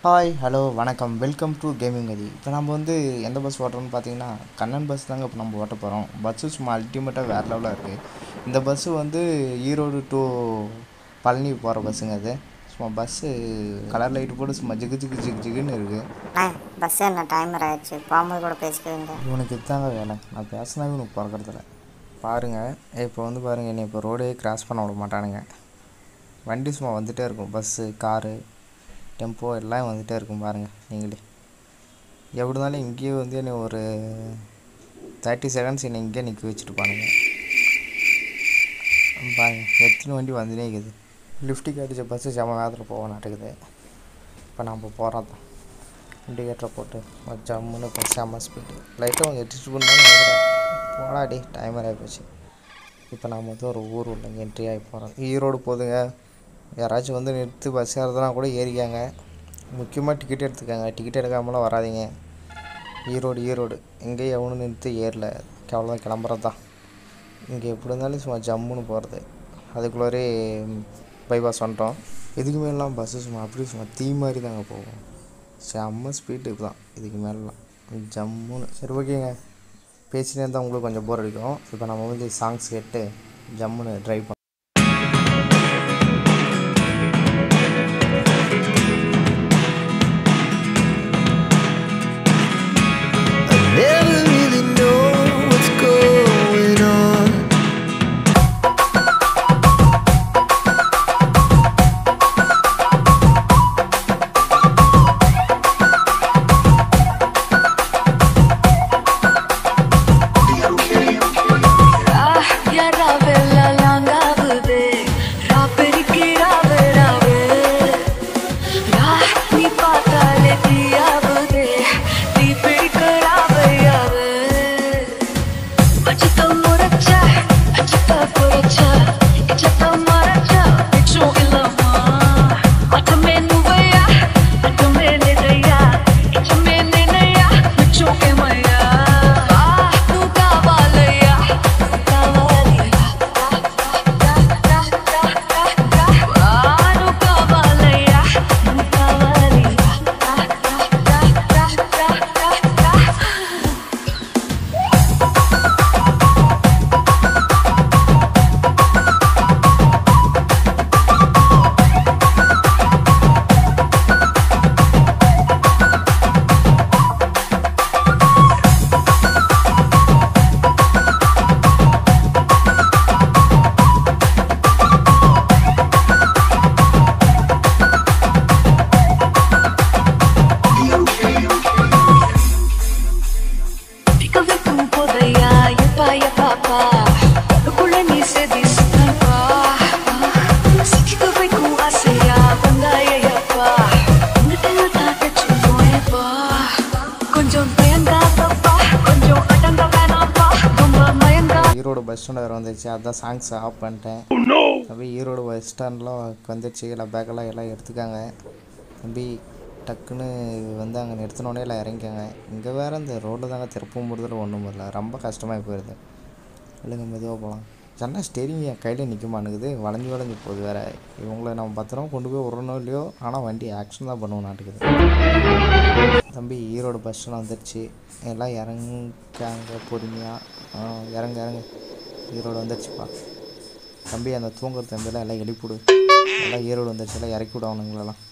Hi hello வணக்கம் welcome to gaming கதி இப்போ நம்ம வந்து எந்த பஸ் ஓட்டுறோம்னு பார்த்தீங்கன்னா கண்ணன் பஸ் தாங்க இப்போ நம்ம ஓட்ட போகிறோம் பஸ்ஸு சும்மா அல்டிமேட்டாக வேறு லெவலாக இருக்குது இந்த பஸ்ஸு வந்து ஈரோடு டு பழனி போகிற பஸ்ஸுங்க அது சும்மா பஸ்ஸு கலர் லைட்டு போட்டு சும்மா ஜிகு ஜிகு ஜிகு ஜிகுன்னு இருக்குது அண்ணா பஸ் என்ன டைமர் ஆயிடுச்சு போகும்போது கூட பேசிக்கிறீங்க இவனுக்கு இதுதாங்க வேலை நான் பேசினாவே இவனுக்கு பிறக்கிறதில்ல பாருங்கள் இப்போ வந்து பாருங்கள் என்னை இப்போ ரோடே கிராஸ் பண்ண விட மாட்டானுங்க வண்டி சும்மா வந்துகிட்டே இருக்கும் பஸ்ஸு காரு டெம்போ எல்லாம் வந்துகிட்டே இருக்கும் பாருங்கள் நீங்களே எப்படி இருந்தாலும் இங்கேயே வந்து என்னை ஒரு தேர்ட்டி செகண்ட்ஸ் என்னை இங்கேயே நிற்க வச்சுட்டு பாருங்க பாருங்க எத்தனை வண்டி வந்துனே இருக்குது லிஃப்ட்டுக்கு அடித்த பஸ்ஸு செம வேகத்தில் போக நாட்டுக்குது இப்போ நம்ம போகிறோம் தான் இண்டிகேட்டரை போட்டு ஜம்முன்னு இப்போ செம்ம ஸ்பீடு லைட்டாக கொஞ்சம் எட்டிச்சு பண்ணாலும் நினைக்கிறேன் போடா டே டைமர் ஆகி போச்சு இப்போ நாம் வந்து ஒரு ஊர் உள்ள என்ட்ரி ஆகி போகிறோம் ஈரோடு போதுங்க யாராச்சும் வந்து நிறுத்து பஸ் ஏறதுனா கூட ஏறிக்காங்க முக்கியமாக டிக்கெட் எடுத்துக்கங்க டிக்கெட் எடுக்காமலாம் வராதீங்க ஈரோடு ஈரோடு எங்கேயும் எவனும் நிறுத்து ஏறல அவ்வளோதான் கிளம்புறது தான் இங்கே எப்படி இருந்தாலும் சும்மா ஜம்முன்னு போகிறது அதுக்குள்ளாரே பைபாஸ் வந்துட்டோம் இதுக்கு மேலாம் பஸ்ஸு சும்மா அப்படியே சும்மா தீ மாதிரி தாங்க போகும் செம்ம ஸ்பீடு தான் இதுக்கு மேலாம் ஜம்முன்னு சரி ஓகேங்க பேசினே இருந்தால் உங்களுக்கு கொஞ்சம் போர் அடிக்கும் இப்போ நம்ம வந்து சாங்ஸ் கேட்டு ஜம்முன்னு ட்ரைவ் பண்ண Never really know what's going on. யாராவெல்லாம் லாங்காவுதே ராப்பெருக்கி ராவு ராவு ரா நீ பார்த்தாலே தீயாவுதே தீ பிடிக்க ராவு யாவு அச்சத்தம் முறைச்ச அச்சத்த குறைச்ச இச்சத்தம் மறைச்ச பிச்சும் இல்லம்மா அட்டமே நுவையா அட்டமே நினையா இச்சமே நினையா பிச்சும் ஏமையா ஆ நூ காவாலையா காவாலையா ஆ நூ காவாலையா நூ காவாலையா Fica com podeia e pai e papá No culo ni se disapa Si fica vai com a ceia Banda ya ya pa Ngetela tata chumo e pa கொஞ்சம் பயங்காதப்பா கொஞ்சம் அடங்க வேணாப்பா ரொம்ப மயங்கா ஈரோடு பஸ் ஸ்டாண்ட் வேறு வந்துச்சு அதான் சாங்ஸ் ஆஃப் பண்ணிட்டேன் தம்பி ஈரோடு பஸ் ஸ்டாண்ட்லாம் வந்துச்சு எல்லாம் பேக்கெல்லாம் எல்லாம் எடுத்துக்காங்க தம்பி டக்குன்னு வந்து அங்கே நிறுத்தினோடனே எல்லாம் இறங்கிக்காங்க இங்கே வேறு இந்த ரோட்டில் தாங்க திருப்பம் முடிதல் ஒன்றும் இல்லை ரொம்ப கஷ்டமாக போயிடுது இல்லைங்க மெதுவாக போகலாம் ஜன்னா ஸ்டெரிங் என் கையில் நிற்க மாட்டேங்குது வளைஞ்சு வளைஞ்சு போகுது வேறு இவங்கள நம்ம பத்திரம் கொண்டு போய் விட்றனோ இல்லையோ ஆனால் வண்டி ஆக்ஷன் தான் பண்ணுவோம் நாட்டுக்குது தம்பி ஈரோடு பஸ் ஸ்டாண்ட் வந்துருச்சு எல்லாம் இறங்காங்க பொறுமையாக இறங்க இறங்க ஈரோடு வந்துருச்சுப்பா தம்பி அந்த தூங்குற தம்பியெல்லாம் எல்லாம் எழுப்பிவிடு எல்லாம் ஈரோடு வந்துருச்சு எல்லாம் இறக்கி விடு அவனுங்களெல்லாம்